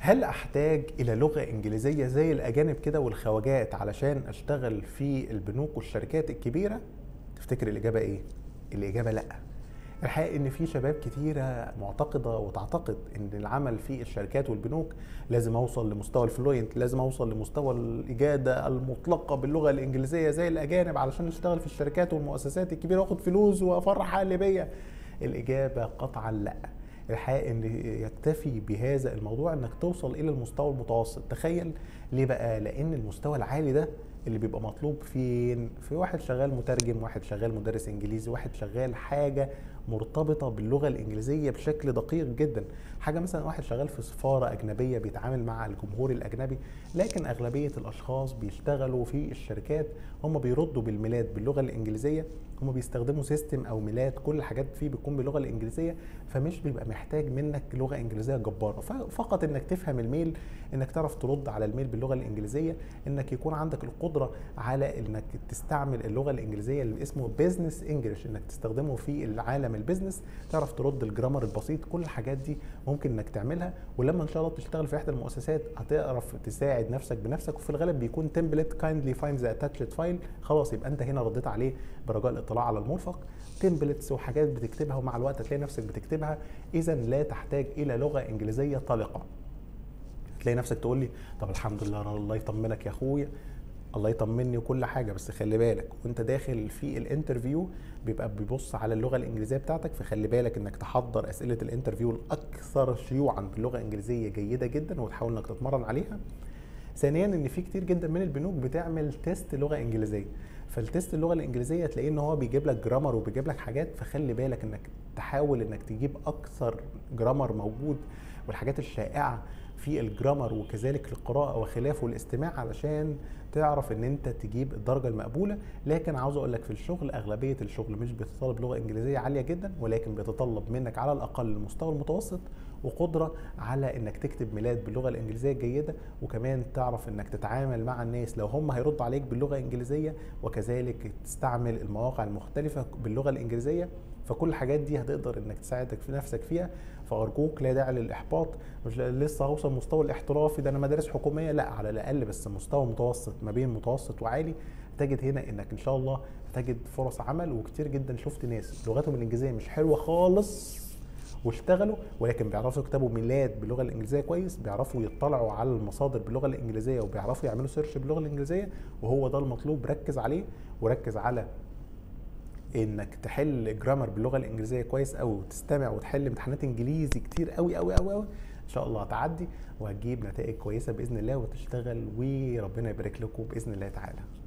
هل احتاج الى لغه انجليزيه زي الاجانب كده والخواجات علشان اشتغل في البنوك والشركات الكبيره تفتكر الاجابه ايه الاجابه لا الحقيقه ان في شباب كتيره معتقده وتعتقد ان العمل في الشركات والبنوك لازم اوصل لمستوى الفلوينت لازم اوصل لمستوى الاجاده المطلقه باللغه الانجليزيه زي الاجانب علشان اشتغل في الشركات والمؤسسات الكبيره واخد فلوس وافرح اهلي بيا الاجابه قطعا لا الحقيقه ان يكتفي بهذا الموضوع انك توصل الى المستوى المتوسط تخيل ليه بقى لان المستوى العالي ده اللي بيبقى مطلوب فين في واحد شغال مترجم واحد شغال مدرس انجليزي واحد شغال حاجه مرتبطه باللغه الانجليزيه بشكل دقيق جدا حاجه مثلا واحد شغال في سفاره اجنبيه بيتعامل مع الجمهور الاجنبي لكن اغلبيه الاشخاص بيشتغلوا في الشركات هم بيردوا بالميلاد باللغه الانجليزيه هم بيستخدموا سيستم او ميلاد كل الحاجات فيه بتكون باللغه الانجليزيه فمش بيبقى محتاج منك لغه انجليزيه جباره فقط انك تفهم الميل انك تعرف ترد على الميل باللغه الانجليزيه انك يكون عندك القدره على انك تستعمل اللغه الانجليزيه اللي اسمه بيزنس انجلش انك تستخدمه في العالم البيزنس تعرف ترد الجرامر البسيط كل الحاجات دي ممكن انك تعملها ولما ان شاء الله تشتغل في احدى المؤسسات هتعرف تساعد نفسك بنفسك وفي الغالب بيكون تمبلت كايندلي فايند ذا اتاتشد فايل خلاص يبقى انت هنا رديت عليه برجاء الاطلاع على المرفق تمبلتس وحاجات بتكتبها ومع الوقت هتلاقي نفسك بتكتبها اذا لا تحتاج الى لغه انجليزيه طلقه تلاقي نفسك تقول لي طب الحمد لله الله يطمنك يا اخويا الله يطمني وكل حاجه بس خلي بالك وانت داخل في الانترفيو بيبقى بيبص على اللغه الانجليزيه بتاعتك فخلي بالك انك تحضر اسئله الانترفيو الاكثر شيوعا باللغه الانجليزيه جيده جدا وتحاول انك تتمرن عليها ثانيا ان في كتير جدا من البنوك بتعمل تيست لغه انجليزيه فالتيست اللغه الانجليزيه تلاقيه ان هو بيجيب لك جرامر وبيجيب لك حاجات فخلي بالك انك تحاول انك تجيب اكثر جرامر موجود والحاجات الشائعه في الجرامر وكذلك القراءة وخلافه والاستماع علشان تعرف ان انت تجيب الدرجة المقبولة لكن عاوز اقول لك في الشغل اغلبية الشغل مش بيتطلب لغة انجليزية عالية جدا ولكن بيتطلب منك على الاقل المستوى المتوسط وقدرة على انك تكتب ميلاد باللغة الانجليزية الجيدة وكمان تعرف انك تتعامل مع الناس لو هم هيردوا عليك باللغة الانجليزية وكذلك تستعمل المواقع المختلفة باللغة الانجليزية فكل الحاجات دي هتقدر انك تساعدك في نفسك فيها فارجوك لا داعي للاحباط مش لسه هوصل مستوى الاحترافي ده انا مدارس حكوميه لا على الاقل بس مستوى متوسط ما بين متوسط وعالي تجد هنا انك ان شاء الله تجد فرص عمل وكتير جدا شفت ناس لغتهم الانجليزيه مش حلوه خالص واشتغلوا ولكن بيعرفوا يكتبوا ميلاد باللغه الانجليزيه كويس بيعرفوا يطلعوا على المصادر باللغه الانجليزيه وبيعرفوا يعملوا سيرش باللغه الانجليزيه وهو ده المطلوب ركز عليه وركز على انك تحل جرامر باللغه الانجليزيه كويس قوي وتستمع وتحل امتحانات انجليزي كتير قوي قوي قوي قوي ان شاء الله هتعدي وهتجيب نتائج كويسه باذن الله وتشتغل وربنا يبارك لكم باذن الله تعالى